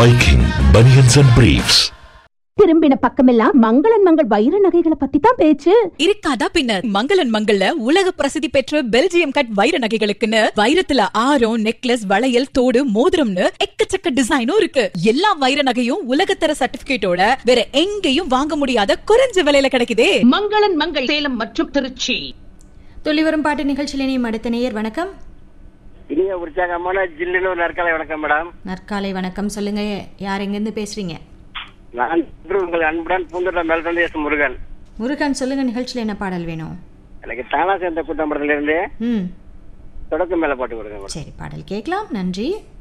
Viking Bunions and Briefs. திரும்பின பக்கமெல்லாம் மங்களன் மங்கள் வைர நகைகளை பத்தி தான் பேச்சு இருக்காதா பின்ன மங்களன் மங்கள்ல உலக பிரசித்தி பெற்ற பெல்ஜியம் கட் வைர நகைகளுக்குன்னு வைரத்துல ஆரம் நெக்லஸ் வளையல் தோடு மோதிரம்னு எக்கச்சக்க டிசைனும் இருக்கு எல்லா வைர நகையும் உலகத்தர சர்டிபிகேட்டோட வேற எங்கேயும் வாங்க முடியாத குறைஞ்ச விலையில கிடைக்குதே மங்களன் மங்கள் சேலம் மற்றும் திருச்சி துளிவரும் பாட்டு நிகழ்ச்சியில் இணையும் அடுத்த நேயர் வணக்கம் இனிய உற்சாகமான ஜில்லுன்னு ஒரு நற்காலை வணக்கம் மேடம் நற்காலை வணக்கம் சொல்லுங்க யார் எங்கேருந்து பேசுறீங்க நான் இன்று உங்கள் அன்புடன் பூந்தோட்டம் மேல்தந்தை எஸ் முருகன் முருகன் சொல்லுங்க நிகழ்ச்சியில் என்ன பாடல் வேணும் எனக்கு தானா சேர்ந்த கூட்டம்படத்துல இருந்து ம் தொடக்க மேல பாட்டு கொடுங்க மேடம் சரி பாடல் கேட்கலாம் நன்றி